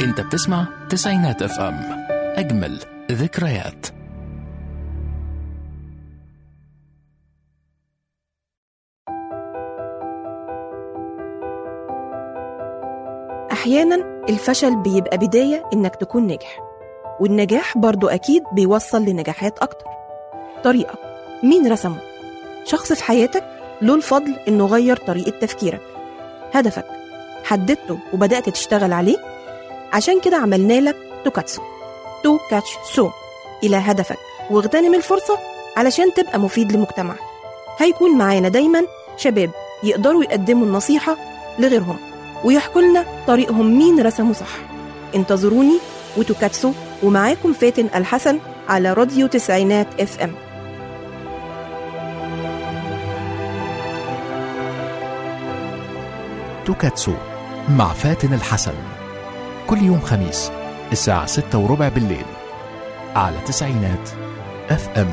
انت بتسمع تسعينات اف ام اجمل ذكريات أحيانا الفشل بيبقى بداية إنك تكون ناجح والنجاح برضو أكيد بيوصل لنجاحات أكتر طريقك مين رسمه؟ شخص في حياتك له الفضل إنه غير طريقة تفكيرك هدفك حددته وبدأت تشتغل عليه عشان كده عملنا لك توكاتسو تو كاتش سو إلى هدفك واغتنم الفرصة علشان تبقى مفيد لمجتمعك هيكون معانا دايما شباب يقدروا يقدموا النصيحة لغيرهم ويحكوا لنا طريقهم مين رسمه صح انتظروني وتوكاتسو ومعاكم فاتن الحسن على راديو تسعينات اف ام توكاتسو مع فاتن الحسن كل يوم خميس الساعة ستة وربع بالليل على تسعينات اف ام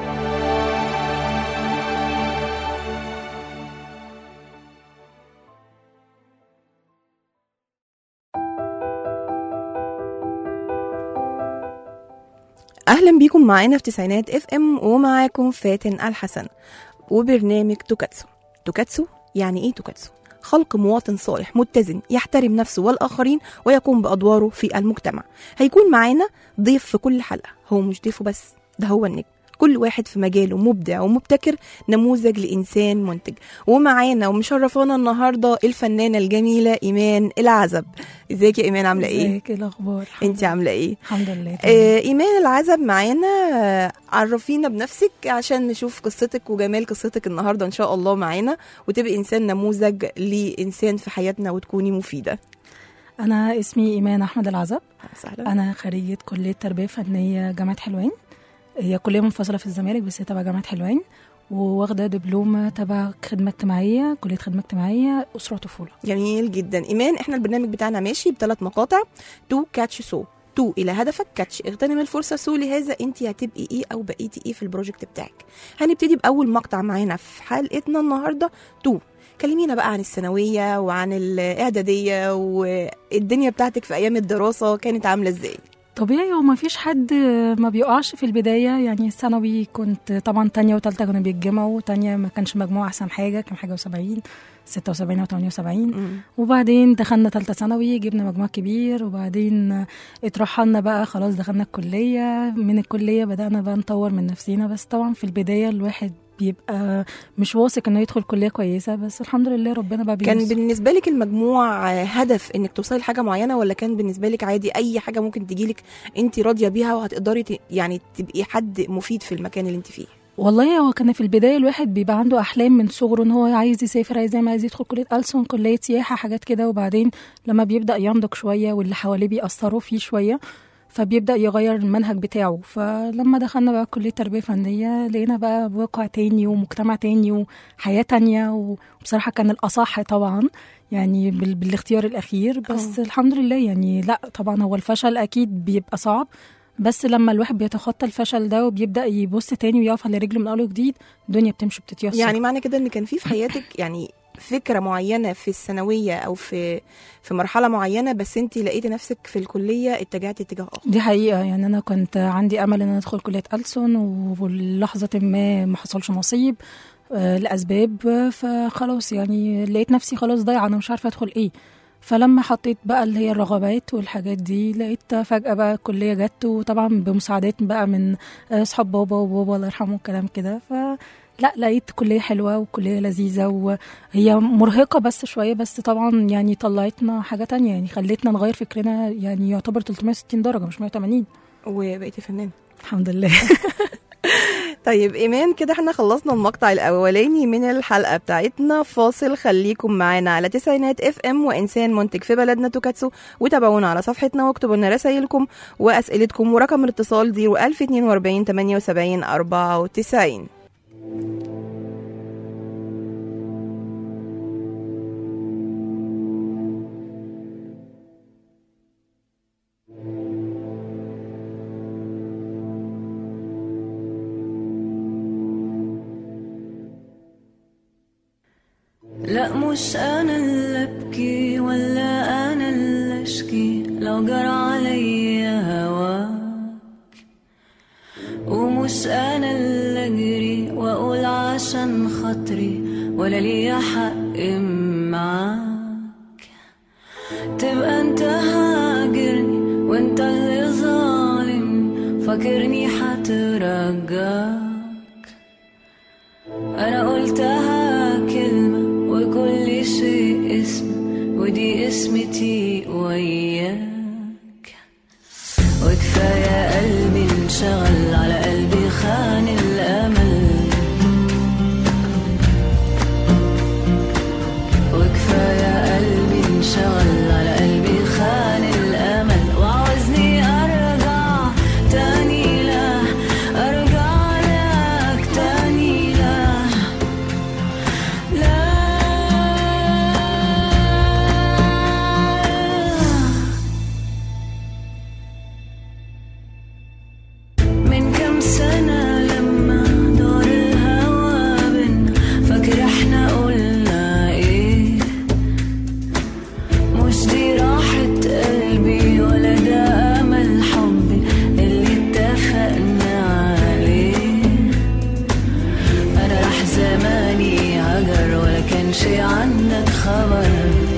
اهلا بيكم معانا في تسعينات اف ام ومعاكم فاتن الحسن وبرنامج توكاتسو توكاتسو يعني ايه توكاتسو خلق مواطن صالح متزن يحترم نفسه والآخرين ويقوم بأدواره في المجتمع هيكون معانا ضيف في كل حلقة هو مش ضيفه بس ده هو النجم كل واحد في مجاله مبدع ومبتكر نموذج لإنسان منتج ومعانا ومشرفانا النهاردة الفنانة الجميلة إيمان العزب ازيك يا إيمان عاملة ايه؟ ازيك ايه الاخبار الحمد انت عاملة ايه؟ الحمد لله تمام. آه، إيمان العزب معانا آه، عرفينا بنفسك عشان نشوف قصتك وجمال قصتك النهاردة إن شاء الله معانا وتبقي إنسان نموذج لإنسان في حياتنا وتكوني مفيدة انا اسمي ايمان احمد العزب سهلا انا خريجه كليه تربيه فنيه جامعه حلوان هي كليه منفصله في الزمالك بس هي تبع جامعه حلوان وواخده دبلومه تبع خدمه اجتماعيه كليه خدمه اجتماعيه اسره وطفوله جميل جدا إيمان إحنا البرنامج بتاعنا ماشي بثلاث مقاطع تو كاتش سو تو إلى هدفك كاتش اغتنم الفرصة سو لهذا أنت هتبقي إيه أو بقيتي إيه في البروجكت بتاعك هنبتدي بأول مقطع معانا في حلقتنا النهاردة تو كلمينا بقى عن الثانوية وعن الإعدادية والدنيا بتاعتك في أيام الدراسة كانت عاملة إزاي طبيعي وما فيش حد ما بيقعش في البدايه يعني الثانوي كنت طبعا تانية وتالتة كانوا بيتجمعوا تانية ما كانش مجموع احسن حاجه كان حاجه و70 76 او 78 مم. وبعدين دخلنا تالتة ثانوي جبنا مجموع كبير وبعدين اترحلنا بقى خلاص دخلنا الكلية من الكلية بدأنا بقى نطور من نفسينا بس طبعا في البداية الواحد بيبقى مش واثق انه يدخل كلية كويسة بس الحمد لله ربنا بقى كان بيرزق. بالنسبة لك المجموع هدف انك توصلي لحاجة معينة ولا كان بالنسبة لك عادي اي حاجة ممكن تجيلك انت راضية بيها وهتقدري ت- يعني تبقي حد مفيد في المكان اللي انت فيه والله هو كان في البداية الواحد بيبقى عنده أحلام من صغره إن هو عايز يسافر عايز يعمل عايز يدخل كلية ألسن كلية سياحة حاجات كده وبعدين لما بيبدأ ينضج شوية واللي حواليه بيأثروا فيه شوية فبيبدأ يغير المنهج بتاعه فلما دخلنا بقى كلية تربية فنية لقينا بقى واقع تاني ومجتمع تاني وحياة تانية وبصراحة كان الأصح طبعا يعني بال- بالاختيار الأخير بس أه. الحمد لله يعني لا طبعا هو الفشل أكيد بيبقى صعب بس لما الواحد بيتخطى الفشل ده وبيبدا يبص تاني ويقف على رجله من اول وجديد الدنيا بتمشي بتتيسر يعني معنى كده ان كان في في حياتك يعني فكرة معينة في الثانوية او في في مرحلة معينة بس انت لقيتي نفسك في الكلية اتجهتي اتجاه اخر دي حقيقة يعني أنا كنت عندي أمل إن أنا أدخل كلية ألسن ولحظة ما ما حصلش نصيب آه، لأسباب فخلاص يعني لقيت نفسي خلاص ضايعة أنا مش عارفة أدخل إيه فلما حطيت بقى اللي هي الرغبات والحاجات دي لقيت فجأة بقى الكلية جت وطبعا بمساعدات بقى من آه، أصحاب بابا وبابا الله يرحمه الكلام كده ف لا لقيت كلية حلوة وكلية لذيذة وهي مرهقة بس شوية بس طبعا يعني طلعتنا حاجة تانية يعني خلتنا نغير فكرنا يعني يعتبر 360 درجة مش 180 وبقيتي فنانة الحمد لله طيب ايمان كده احنا خلصنا المقطع الاولاني من الحلقه بتاعتنا فاصل خليكم معانا على تسعينات اف ام وانسان منتج في بلدنا توكاتسو وتابعونا على صفحتنا واكتبوا لنا رسايلكم واسئلتكم ورقم الاتصال 01042 78 94 لا مش انا اللي ابكي ولا انا اللي اشكي لو جرى ولا ليا حق معاك تبقى انت هاجرني وانت اللي ظالمني فاكرني حترجاك انا قلتها كلمة وكل شيء اسم ودي اسمتي وياك وكفاية قلبي انشغل على قلبي خان الأمل وكفاية قلبي انشغل على قلبي خان الأمل وعاوزني أرجع تاني لا أرجع لك تاني لا لا من كم سنة لما دار الهوى بينا فاكر احنا قلنا ايه مش دي راحة قلبي ولا ده أمل حبي اللي اتفقنا عليه أنا راح زماني هجر ولا كان شي عنك خبر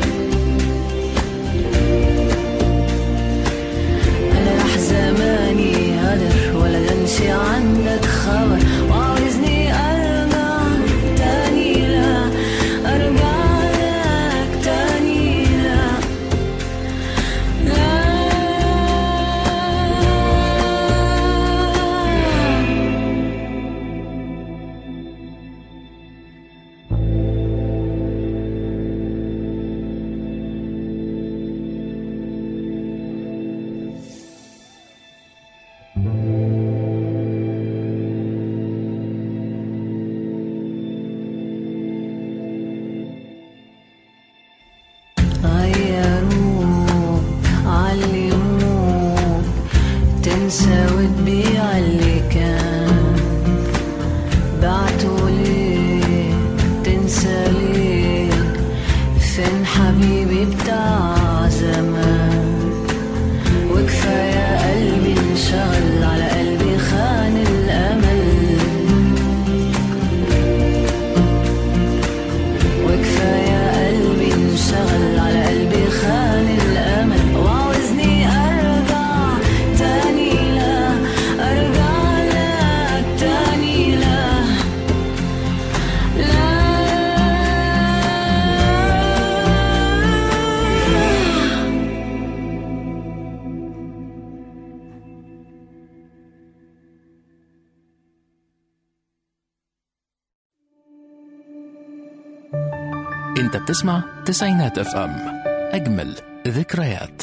أنا راح زماني هدر ولا لنشي عنك خبر وعاوزني أرجع تاني لا أرجع لك تاني لا لا غيروك علموك تنسى وتبيع اللي كان بعتوا ليه تنسى ليه فين حبيبي بتاع زمان وكفاية قلبي انشغل على قلبي خان الأمل وكفاية قلبي انشغل على قلبي خان الأمل وعاوزني أرجع تاني لا أرجع لك تاني لا لا انت بتسمع تسعينات اف ام اجمل ذكريات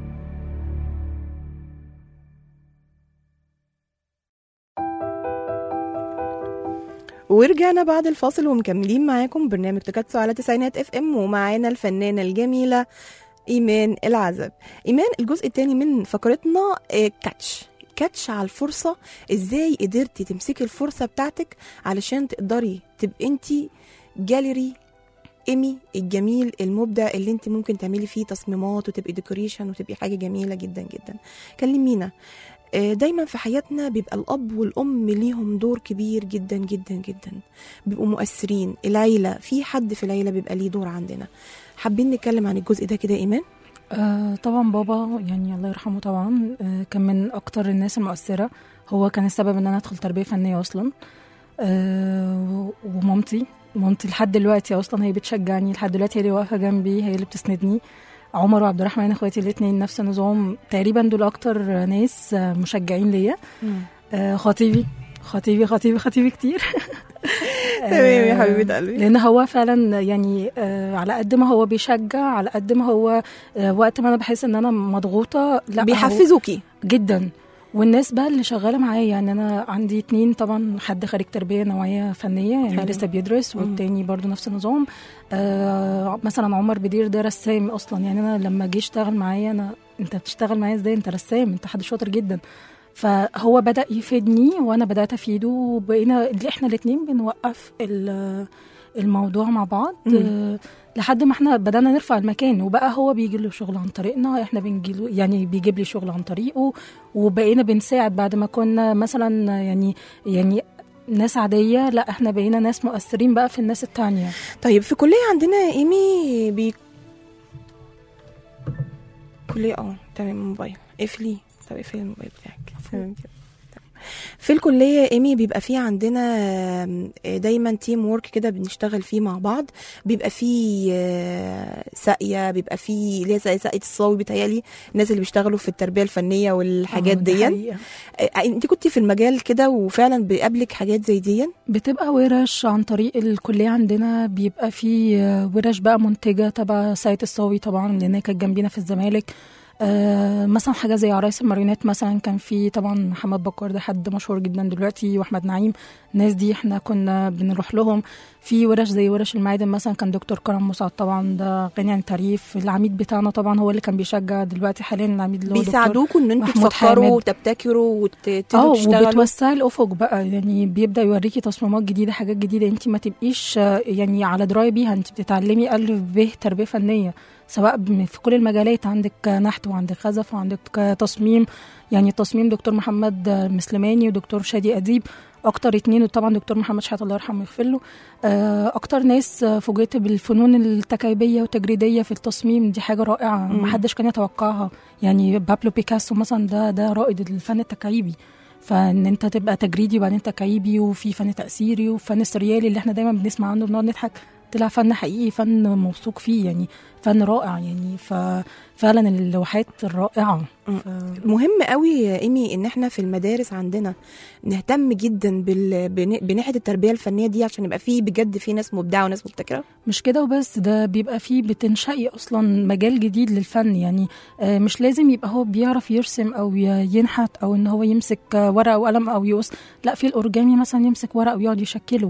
ورجعنا بعد الفاصل ومكملين معاكم برنامج تكاتسو على تسعينات اف ام ومعانا الفنانة الجميلة إيمان العزب إيمان الجزء الثاني من فقرتنا آه، كاتش كاتش على الفرصة ازاي قدرتي تمسكي الفرصة بتاعتك علشان تقدري تبقي انت جاليري ايمي الجميل المبدع اللي انت ممكن تعملي فيه تصميمات وتبقي ديكوريشن وتبقي حاجة جميلة جدا جدا كلمينا آه، دايما في حياتنا بيبقى الاب والام ليهم دور كبير جدا جدا جدا بيبقوا مؤثرين العيله في حد في العيله بيبقى ليه دور عندنا حابين نتكلم عن الجزء ده كده ايمان آه طبعا بابا يعني الله يرحمه طبعا آه كان من اكتر الناس المؤثره هو كان السبب ان انا ادخل تربيه فنيه اصلا آه ومامتي مامتي لحد دلوقتي اصلا هي بتشجعني لحد دلوقتي هي اللي واقفه جنبي هي اللي بتسندني عمر وعبد الرحمن اخواتي الاثنين نفس النظام تقريبا دول اكتر ناس آه، مشجعين ليا آه خطيبي خطيبي خطيبي خطيبي كتير تمام يا آه، حبيبه قلبي لان هو فعلا يعني آه على قد ما هو بيشجع على قد ما هو آه وقت ما انا بحس ان انا مضغوطه لا هو- بيحفزوكي جدا والناس بقى اللي شغاله معايا يعني انا عندي اتنين طبعا حد خريج تربيه نوعيه فنيه يعني حلو. لسه بيدرس مم. والتاني برضو نفس النظام آه مثلا عمر بدير ده رسام اصلا يعني انا لما جه اشتغل معايا انا انت بتشتغل معايا ازاي انت رسام انت حد شاطر جدا فهو بدا يفيدني وانا بدات افيده وبقينا اللي احنا الاتنين بنوقف ال- الموضوع مع بعض مم. آه، لحد ما احنا بدانا نرفع المكان وبقى هو بيجي له شغل عن طريقنا احنا بنجي له يعني بيجيب لي شغل عن طريقه وبقينا بنساعد بعد ما كنا مثلا يعني يعني ناس عاديه لا احنا بقينا ناس مؤثرين بقى في الناس التانية طيب في كلية عندنا ايمي بي كلية اه تمام موبايل اقفلي طب اقفلي الموبايل بتاعك تمام كده تمام. في الكلية ايمي بيبقى في عندنا آم، دايما تيم وورك كده بنشتغل فيه مع بعض بيبقى في آه، ساقية بيبقى في اللي هي زي ساقية الصاوي بتهيألي الناس اللي بيشتغلوا في التربية الفنية والحاجات آه، دي دي حقيقة. انت كنتي في المجال كده وفعلا بيقابلك حاجات زي دي بتبقى ورش عن طريق الكلية عندنا بيبقى في آه، ورش بقى منتجة تبع سايت الصاوي طبعا لأن هي كانت جنبينا في الزمالك آه مثلا حاجة زي عرايس الماريونات مثلا كان في طبعا محمد بكر ده حد مشهور جدا دلوقتي وأحمد نعيم الناس دي احنا كنا بنروح لهم في ورش زي ورش المعادن مثلا كان دكتور كرم مسعد طبعا ده غني عن التعريف العميد بتاعنا طبعا هو اللي كان بيشجع دلوقتي حاليا العميد اللي هو دكتور بيساعدوكوا ان انتوا محمود تفكروا حامد. وتبتكروا اه وتبتدوا تشتغلوا وبتوسعي الافق بقى يعني بيبدا يوريكي تصميمات جديده حاجات جديده انت ما تبقيش آه، يعني على درايه بيها انت بتتعلمي الف ب تربيه فنيه سواء ب- في كل المجالات عندك آه، نحت وعندك خزف وعندك آه، تصميم يعني تصميم دكتور محمد آه، مسلماني ودكتور شادي اديب اكتر اتنين وطبعا دكتور محمد شحات الله يرحمه ويغفر له آه، اكتر ناس آه، فوجئت بالفنون التكعيبيه والتجريديه في التصميم دي حاجه رائعه مم. محدش كان يتوقعها يعني بابلو بيكاسو مثلا ده ده رائد الفن التكعيبي فان انت تبقى تجريدي وبعدين تكعيبي وفي فن تاثيري وفن سريالي اللي احنا دايما بنسمع عنه بنقعد نضحك طلع فن حقيقي فن موثوق فيه يعني فن رائع يعني ففعلا اللوحات الرائعه مم. ف... مهم قوي يا ايمي ان احنا في المدارس عندنا نهتم جدا بال... بن- بناحيه التربيه الفنيه دي عشان يبقى في بجد في ناس مبدعه وناس مبتكره مش كده وبس ده بيبقى فيه بتنشئي اصلا مجال جديد للفن يعني آه، مش لازم يبقى هو بيعرف يرسم او ي- ينحت او ان هو يمسك آه، ورقه وقلم او يقص لا في الاورجامي مثلا يمسك ورق ويقعد يشكله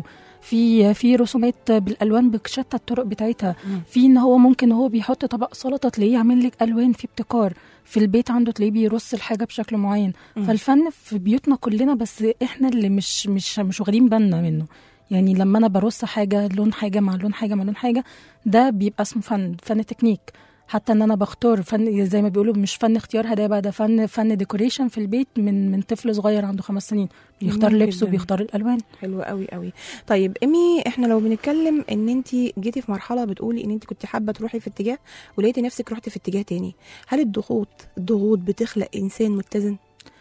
في في رسومات بالالوان بشتى الطرق بتاعتها مم. في ان هو ممكن هو بيحط طبق سلطه تلاقيه يعمل لك الوان في ابتكار في البيت عنده تلاقيه بيرص الحاجه بشكل معين مم. فالفن في بيوتنا كلنا بس احنا اللي مش مش مش واخدين بالنا منه يعني لما انا برص حاجه لون حاجه مع لون حاجه مع لون حاجه ده بيبقى اسمه فن فن تكنيك حتى ان انا بختار فن زي ما بيقولوا مش فن اختيار هدايا بقى ده فن فن ديكوريشن في البيت من من طفل صغير عنده خمس سنين بيختار جميل لبسه جداً. بيختار الالوان حلو قوي قوي طيب ايمي احنا لو بنتكلم ان انت جيتي في مرحله بتقولي ان انت كنت حابه تروحي في اتجاه ولقيتي نفسك رحتي في اتجاه تاني هل الضغوط الضغوط بتخلق انسان متزن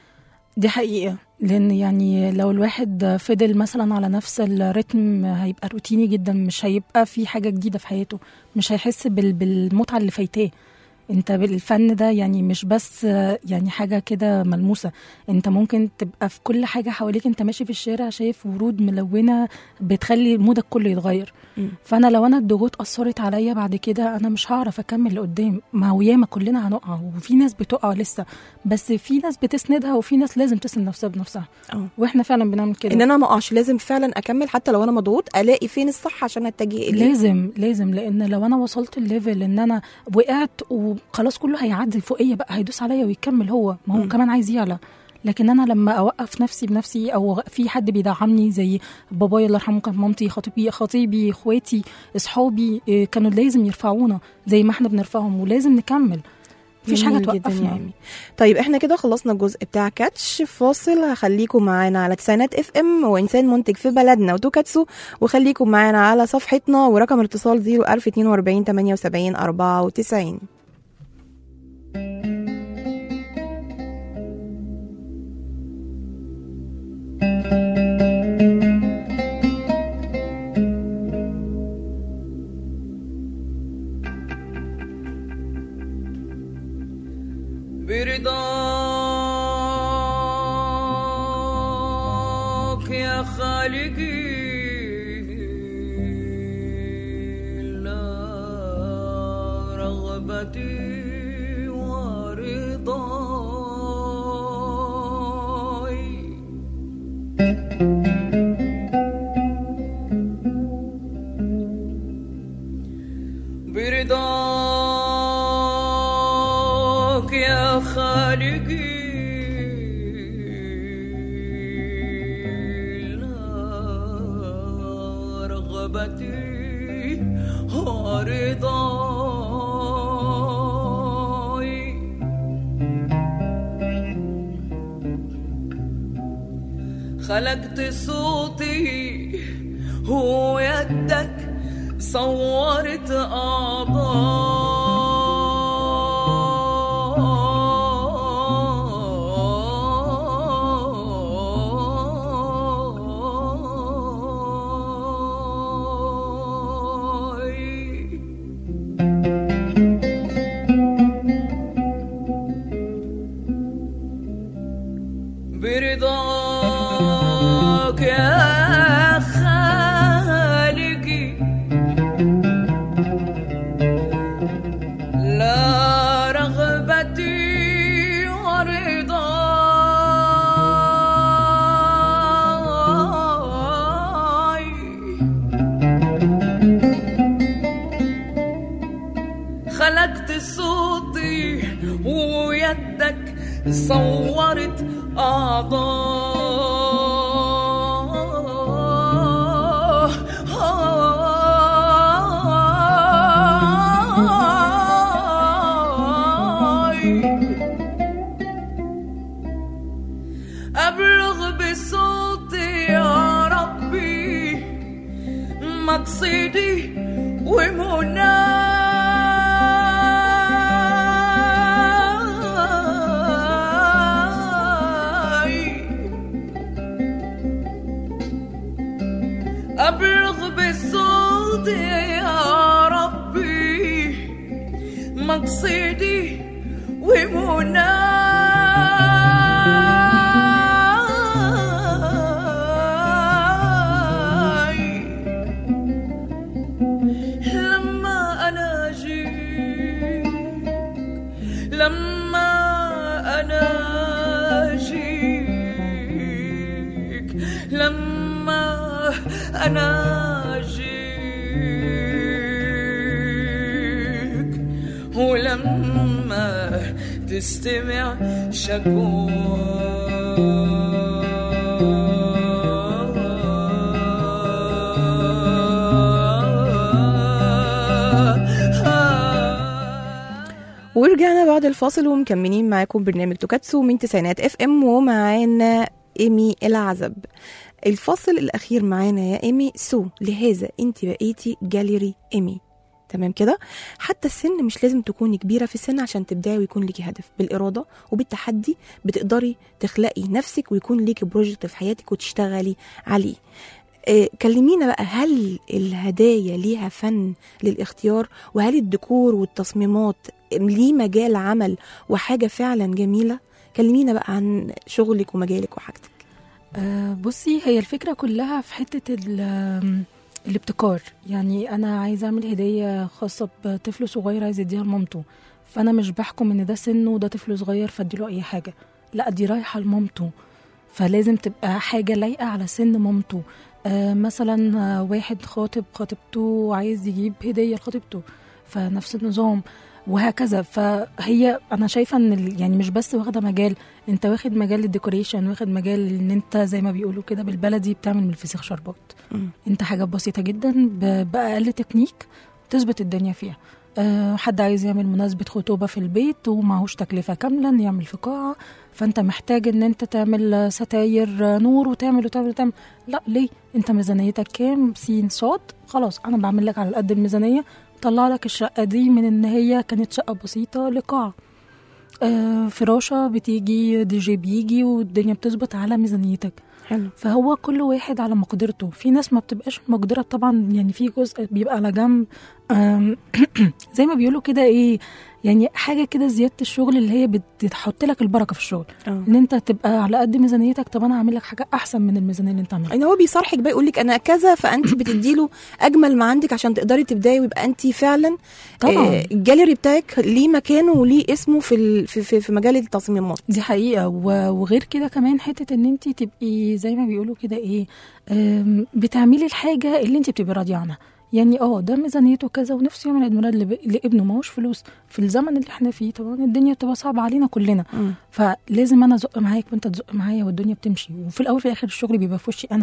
دي حقيقة لأن يعني لو الواحد فضل مثلا على نفس الريتم هيبقى روتيني جدا مش هيبقى في حاجة جديدة في حياته مش هيحس بال- بالمتعة اللي فايتاه انت بالفن ده يعني مش بس يعني حاجة كده ملموسة انت ممكن تبقى في كل حاجة حواليك انت ماشي في الشارع شايف ورود ملونة بتخلي مودك كله يتغير مم. فانا لو انا الضغوط اثرت عليا بعد كده انا مش هعرف اكمل لقدام ما هو ياما كلنا هنقع وفي ناس بتقع لسه بس في ناس بتسندها وفي ناس لازم تسند نفسها بنفسها اه واحنا فعلا بنعمل كده ان انا ما اقعش لازم فعلا اكمل حتى لو انا مضغوط الاقي فين الصح عشان اتجه اليه لازم لازم لان لو انا وصلت الليفل ان انا وقعت وخلاص كله هيعدي فوقيه بقى هيدوس عليا ويكمل هو ما هو مم. كمان عايز يعلى لكن انا لما اوقف نفسي بنفسي او في حد بيدعمني زي بابايا الله يرحمه كان مامتي خطيبي خطيبي اخواتي اصحابي إيه، كانوا لازم يرفعونا زي ما احنا بنرفعهم ولازم نكمل مفيش حاجه جميل جداً توقفنا يا إيمي. طيب احنا كده خلصنا الجزء بتاع كاتش فاصل هخليكم معانا على تسعينات اف ام وانسان منتج في بلدنا وتوكاتسو وخليكم معانا على صفحتنا ورقم الاتصال 01042 78 94 برضاك يا خالقي لا رغبتي ورضاي برضاك يا خالقي لا رغبتي ورضاي خلقت صوتي هو يدك صورت أعضاء برضاك يا خالقي لا رغبتي ورضاي خلقت صوتي ويدك صورت أعضاء أبلغ بصوتي يا ربي مقصدي ومناي أبلغ بصوتي يا ربي مقصدي ومناي لما أنا أجيك لما أنا أجيك لما أنا أجيك ولما تستمع شكوى ورجعنا بعد الفاصل ومكملين معاكم برنامج توكاتسو من تسعينات اف ام ومعانا ايمي العزب الفاصل الاخير معانا يا ايمي سو لهذا انت بقيتي جاليري ايمي تمام كده حتى السن مش لازم تكوني كبيره في السن عشان تبداي ويكون ليكي هدف بالاراده وبالتحدي بتقدري تخلقي نفسك ويكون ليكي بروجكت في حياتك وتشتغلي عليه آه، كلمينا بقى هل الهدايا ليها فن للاختيار وهل الديكور والتصميمات ليه مجال عمل وحاجة فعلا جميلة كلمينا بقى عن شغلك ومجالك وحاجتك آه، بصي هي الفكرة كلها في حتة ال- آم، الابتكار يعني أنا عايزة أعمل هدية خاصة بطفل صغير عايز يديها لمامته فأنا مش بحكم إن ده سنه وده طفل صغير فأديله أي حاجة لا دي رايحة لمامته فلازم تبقى حاجة لايقة على سن مامته آه مثلا آه، واحد خاطب خطيبته وعايز يجيب هدية لخطيبته فنفس النظام وهكذا فهي انا شايفه ان ال- يعني مش بس واخده مجال انت واخد مجال الديكوريشن واخد مجال ان انت زي ما بيقولوا كده بالبلدي بتعمل من الفسيخ شربات مم. انت حاجات بسيطه جدا ب- باقل تكنيك تثبت الدنيا فيها أه حد عايز يعمل مناسبة خطوبة في البيت ومعهوش تكلفة كاملة إن يعمل في قاعة فأنت محتاج إن أنت تعمل ستاير نور وتعمل وتعمل وتعمل لا ليه أنت ميزانيتك كام سين صاد خلاص أنا بعمل لك على قد الميزانية طلع لك الشقة دي من إن هي كانت شقة بسيطة لقاعة آه فراشة بتيجي دي جي بيجي والدنيا بتظبط على ميزانيتك حلو فهو كل واحد على مقدرته في ناس ما بتبقاش مقدرة طبعا يعني في جزء بيبقى على جنب آم، زي ما بيقولوا كده ايه يعني حاجة كده زيادة الشغل اللي هي بتحط لك البركة في الشغل اه ان انت تبقى على قد ميزانيتك طب انا هعمل لك حاجة احسن من الميزانية اللي انت عاملها ان هو بيصارحك بقى يقول لك انا كذا فانت بتديله اجمل ما عندك عشان تقدري تبداي ويبقى انت فعلا طبعا آه، الجاليري بتاعك ليه مكانه وليه اسمه في ال- في في, في مجال التصميمات دي حقيقة و- وغير كده كمان حتة ان انت تبقي زي ما بيقولوا كده ايه آم، بتعملي الحاجة اللي انت بتبقي راضية عنها يعني اه ده ميزانيته كذا ونفسه يعمل عيد ميلاد لب- لابنه معهوش فلوس في الزمن اللي احنا فيه طبعا الدنيا بتبقى صعبة علينا كلنا فلازم انا ازق معاك وانت تزق معايا والدنيا بتمشي وفي الاول في الاخر الشغل بيبقى في وشي انا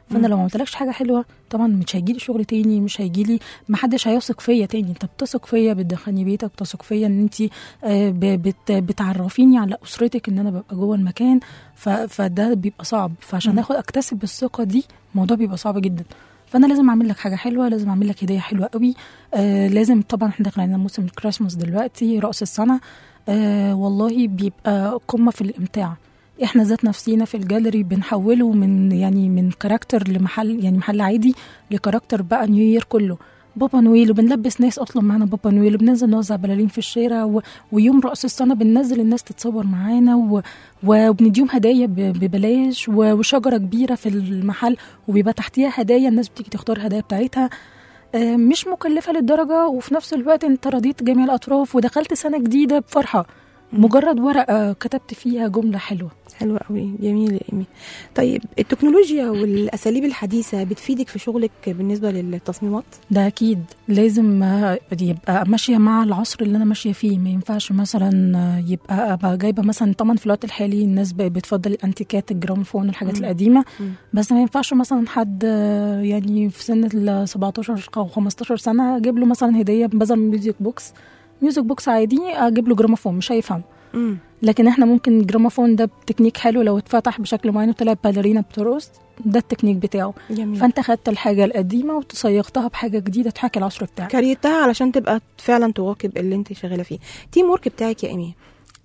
فانا مم. لو ما عملتلكش حاجه حلوه طبعا مش هيجيلي شغل تاني مش هيجيلي ما حدش هيثق فيا تاني انت بتثق فيا بتدخلني بيتك بتثق فيا ان انت آه، ب- بت بتعرفيني على اسرتك ان انا ببقى جوه المكان ف- فده بيبقى صعب فعشان مم. اخد اكتسب الثقه دي الموضوع بيبقى صعب جدا فانا لازم اعمل لك حاجه حلوه لازم اعمل لك هديه حلوه قوي آه لازم طبعا احنا داخلين على موسم الكريسماس دلوقتي راس السنه آه والله بيبقى قمه في الامتاع احنا ذات نفسينا في الجاليري بنحوله من يعني من كاركتر لمحل يعني محل عادي لكاركتر بقى نيو يير كله بابا نويل وبنلبس ناس اصلا معانا بابا نويل وبننزل نوزع بلالين في الشارع و... ويوم راس السنه بننزل الناس تتصور معانا و... وبنديهم هدايا ب... ببلاش و... وشجره كبيره في المحل وبيبقى تحتيها هدايا الناس بتيجي تختار الهدايا بتاعتها آه، مش مكلفه للدرجه وفي نفس الوقت انت رضيت جميع الاطراف ودخلت سنه جديده بفرحه مجرد ورقه كتبت فيها جمله حلوه حلوة قوي جميل يا إيمي طيب التكنولوجيا والأساليب الحديثة بتفيدك في شغلك بالنسبة للتصميمات؟ ده اكيد لازم آه، يبقى ماشيه مع العصر اللي انا ماشيه فيه ما ينفعش مثلا آه، يبقى ابقى جايبه مثلا طبعا في الوقت الحالي الناس بقت بتفضل الانتيكات الجراموفون الحاجات مم. القديمه مم. بس ما ينفعش مثلا حد آه، يعني في سن ال 17 او 15 سنه اجيب له مثلا هديه بدل من ميوزك بوكس ميوزك بوكس عادي اجيب له جراموفون مش هيفهم مم. لكن احنا ممكن الجراموفون ده بتكنيك حلو لو اتفتح بشكل معين وطلع باليرينا بترقص ده التكنيك بتاعه جميل فانت خدت الحاجه القديمه وتصيغتها بحاجه جديده تحاكي العصر بتاعك كريتها علشان تبقى فعلا تواكب اللي انت شغالة فيه تيم ورك بتاعك يا إيمي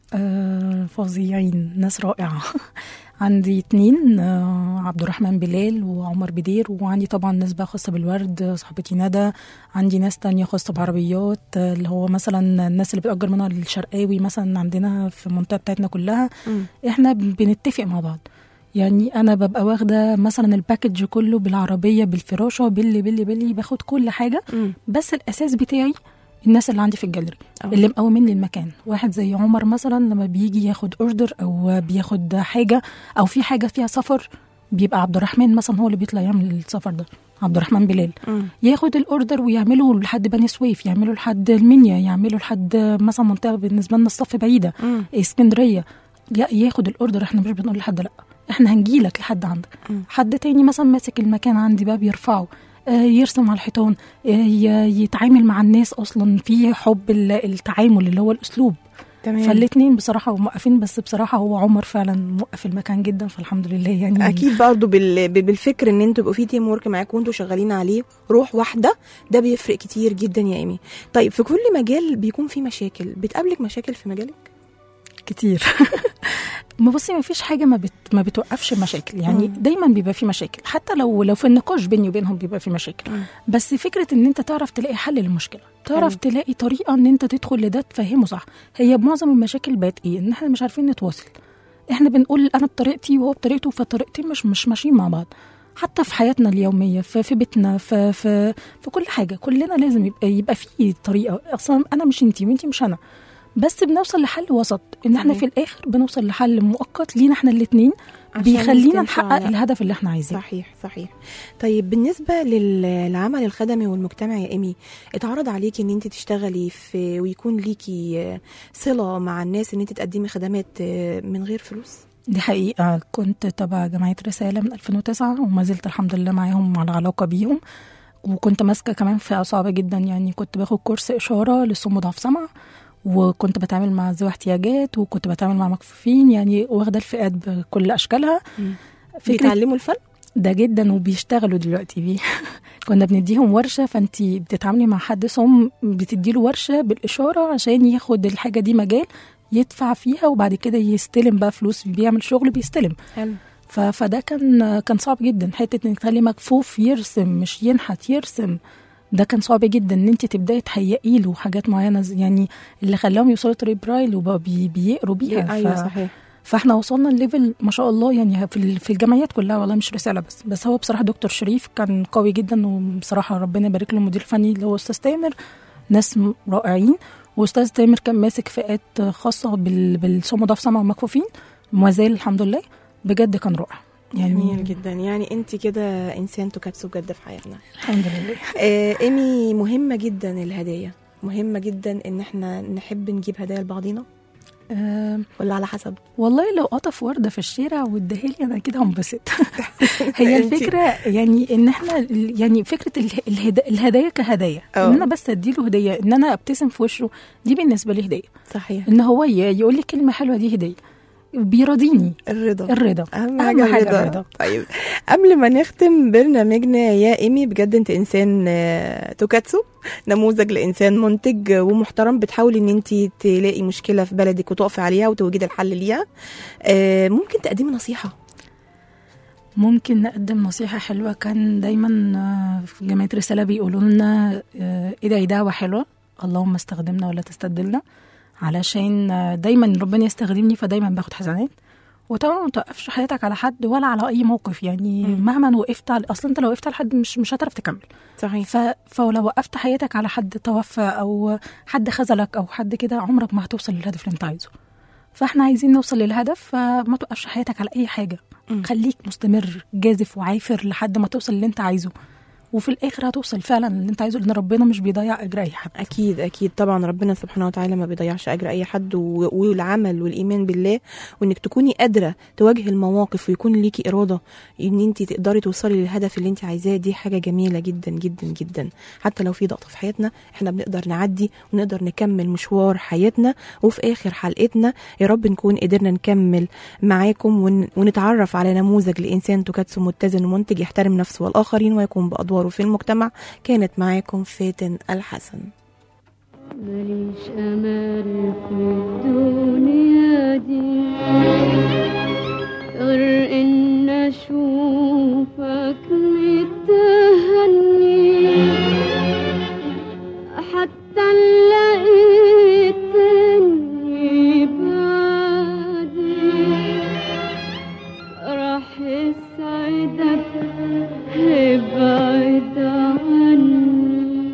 آه فظيعين ناس رائعة عندي اتنين آه عبد الرحمن بلال وعمر بدير وعندي طبعا ناس بقى خاصة بالورد آه، صاحبتي ندى عندي ناس تانية خاصة بعربيات آه اللي هو مثلا الناس اللي بتأجر منها الشرقاوي مثلا عندنا في المنطقة بتاعتنا كلها مم. احنا بنتفق مع بعض يعني انا ببقى واخده مثلا الباكج كله بالعربيه بالفراشه باللي باللي باللي باخد كل حاجه مم. بس الاساس بتاعي الناس اللي عندي في الجاليري أه. اللي مقومين لي المكان واحد زي عمر مثلا لما بيجي ياخد اوردر او بياخد حاجه او في حاجه فيها سفر بيبقى عبد الرحمن مثلا هو اللي بيطلع يعمل السفر ده عبد الرحمن بلال مم. ياخد الاوردر ويعمله لحد بني سويف يعمله لحد المنيا يعمله لحد مثلا منطقه بالنسبه لنا الصف بعيده مم. اسكندريه لا ياخد الاوردر احنا مش بنقول لحد لا احنا هنجيلك لحد عندك مم. حد تاني مثلا ماسك المكان عندي بقى بيرفعه آه، يرسم على الحيطان آه، ي- يتعامل مع الناس اصلا في حب ال- التعامل اللي هو الاسلوب تمام فالاتنين بصراحه موقفين بس بصراحه هو عمر فعلا موقف المكان جدا فالحمد لله يعني اكيد برضه بال... بال- بالفكر ان انتوا يبقوا في تيم ورك معاكم وانتوا شغالين عليه روح واحده ده بيفرق كتير جدا يا ايمي طيب في كل مجال بيكون في مشاكل بتقابلك مشاكل في مجالك كتير ما بصي ما فيش حاجه ما, بت... ما بتوقفش مشاكل يعني مم. دايما بيبقى في مشاكل حتى لو لو في النقاش بيني وبينهم بيبقى في مشاكل مم. بس فكره ان انت تعرف تلاقي حل للمشكله تعرف حلو. تلاقي طريقه ان انت تدخل لده تفهمه صح هي معظم المشاكل بقت ايه ان احنا مش عارفين نتواصل احنا بنقول انا بطريقتي وهو بطريقته فطريقتين مش مش ماشيين مع بعض حتى في حياتنا اليوميه في, في بيتنا في, في في كل حاجه كلنا لازم يبقى يبقى في طريقه اصلا انا مش انتي وانتي مش انا بس بنوصل لحل وسط ان احنا صحيح. في الاخر بنوصل لحل مؤقت لينا احنا الاثنين عشان بيخلينا تمشوا نحقق على- الهدف اللي احنا عايزينه صحيح صحيح طيب بالنسبة لل- للعمل الخدمي والمجتمعي يا إيمي اتعرض عليكي ان انت تشتغلي في ويكون ليكي آه، صلة مع الناس ان انت تقدمي خدمات آه، من غير فلوس دي حقيقة كنت تبع جمعية رسالة من 2009 وما زلت الحمد لله معاهم على علاقة بيهم وكنت ماسكة كمان فئة صعبة جدا يعني كنت باخد كورس إشارة لصم ضعف سمع وكنت بتعامل مع ذوي احتياجات وكنت بتعامل مع مكفوفين يعني واخدة الفئات بكل أشكالها فكرة بيتعلموا الفن ده جدا وبيشتغلوا دلوقتي بيه كنا بنديهم ورشه فانت بتتعاملي مع حد صم بتديله ورشه بالاشاره عشان ياخد الحاجه دي مجال يدفع فيها وبعد كده يستلم بقى فلوس بيعمل شغل بيستلم حلو ف- فده كان كان صعب جدا حته انك تخلي مكفوف يرسم مش ينحت يرسم ده كان صعب جدا ان انت تبداي تهيئي له حاجات معينه زي- يعني اللي خلاهم يوصلوا طريق برايل وبقوا بي بيقروا بيها ايوه ف- صحيح فاحنا وصلنا الليفل ما شاء الله يعني في ال- في الجمعيات كلها والله مش رساله بس بس هو بصراحه دكتور شريف كان قوي جدا وبصراحه ربنا يبارك له المدير الفني اللي هو استاذ تامر ناس م- رائعين واستاذ تامر كان ماسك فئات خاصه بال بالصم ضعف سمع ومكفوفين ما زال الحمد لله بجد كان رائع يعني جميل جدا يعني انت كده انسان تكبسه بجد في حياتنا الحمد لله آه، ايمي مهمه جدا الهدايا مهمه جدا ان احنا نحب نجيب هدايا لبعضينا آم، ولا على حسب والله لو قطف ورده في الشارع واداها لي انا كده هنبسط هي أنتي- الفكره يعني ان احنا ال- يعني فكره اله- الهدا- الهدايا كهدايا أه. ان انا بس اديله هديه ان انا ابتسم في وشه دي بالنسبه لي هديه صحيح ان هو ي- يقول لي كلمه حلوه دي هديه بيراضيني الرضا الرضا اهم أهم حاجه حاجة الرضا الرضا. طيب قبل ما نختم برنامجنا يا ايمي بجد انت انسان آه، توكاتسو نموذج لانسان منتج ومحترم بتحاولي ان انت تلاقي مشكله في بلدك وتقفي عليها وتوجدي الحل ليها آه، ممكن تقدمي نصيحه ممكن نقدم نصيحة حلوة كان دايما آه، في جمعية رسالة بيقولوا لنا آه، ادعي دعوة حلوة اللهم استخدمنا ولا تستبدلنا علشان آه، دايما ربنا يستخدمني فدايما باخد حسنات وطبعا ما توقفش حياتك على حد ولا على اي موقف يعني مم. مهما وقفت على اصلا انت لو وقفت على حد مش مش هتعرف تكمل صحيح ف... فلو وقفت حياتك على حد توفى او حد خذلك او حد كده عمرك ما هتوصل للهدف اللي انت عايزه فاحنا عايزين نوصل للهدف فما توقفش حياتك على اي حاجه مم. خليك مستمر جازف وعافر لحد ما توصل اللي انت عايزه وفي الاخر هتوصل فعلا اللي انت عايزه لان ربنا مش بيضيع اجر اي حد اكيد اكيد طبعا ربنا سبحانه وتعالى ما بيضيعش اجر اي حد و- والعمل والايمان بالله وانك تكوني قادره تواجهي المواقف ويكون ليكي اراده ان انت تقدري توصلي للهدف اللي انت عايزاه دي حاجه جميله جدا جدا جدا حتى لو في ضغط في حياتنا احنا بنقدر نعدي ونقدر نكمل مشوار حياتنا وفي اخر حلقتنا يا رب نكون قدرنا نكمل معاكم ون... ونتعرف على نموذج لانسان توكاتسو متزن ومنتج يحترم نفسه والاخرين ويقوم بادواره في المجتمع كانت معاكم فاتن الحسن ماليش أمل في الدنيا دي غير إن أشوفك متهني حتى لقيتني بعدي راح يسعدك ابعد عني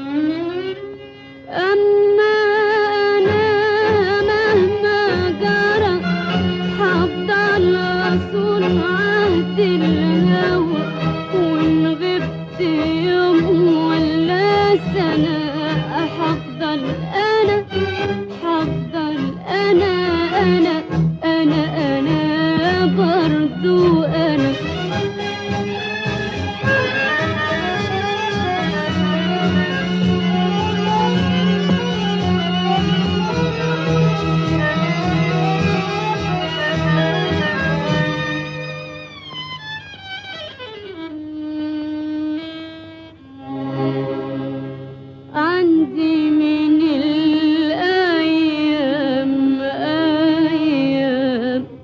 أما أنا مهما جرى هفضل أصون عهد الهوى وإن غبت يوم ولا سنة هفضل أنا هفضل أنا أنا أنا أنا برضو أنا عندي من الأيام أيام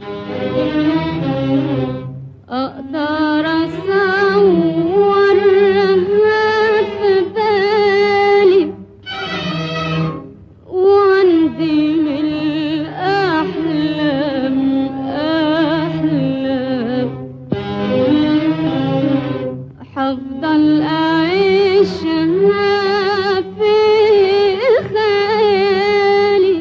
أقدر أصورها في بالي وعندي من الأحلام أحلام حفضل أعيشها في خيالي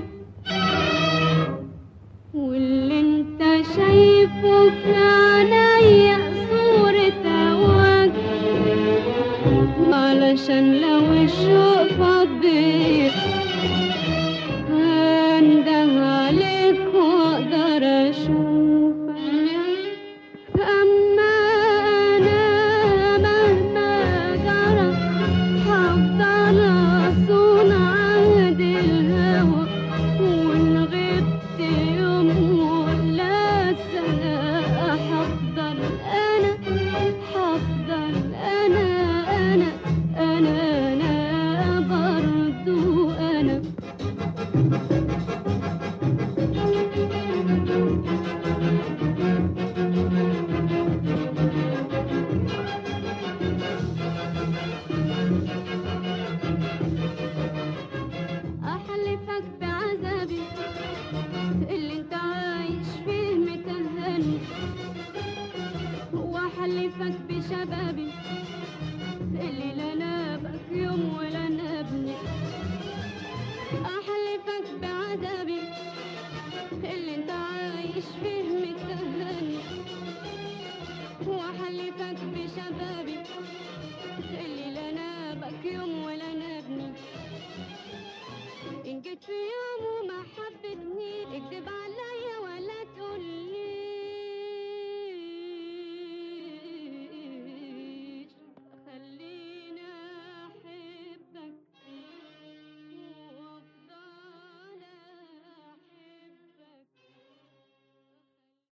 واللي انت شايفه في عينيا صورة وجه علشان لو الشوق فضيت هنده عليك واقدر اشوفك أما أنا مهما جرى هفضل أصون عهد الهوى وإن غبت يوم ولا سنة هفضل أنا هفضل أنا أنا أنا أنا برضو أنا أحلفك بعذابي اللي انت عايش فيه متهني وأحلفك بشبابي اللي لا نابك يوم ولا نابني أحلفك بعذابي اللي انت عايش فيه متهني وأحلفك بشبابي اللي لا نابك يوم ولا نابني إن جيت في يوم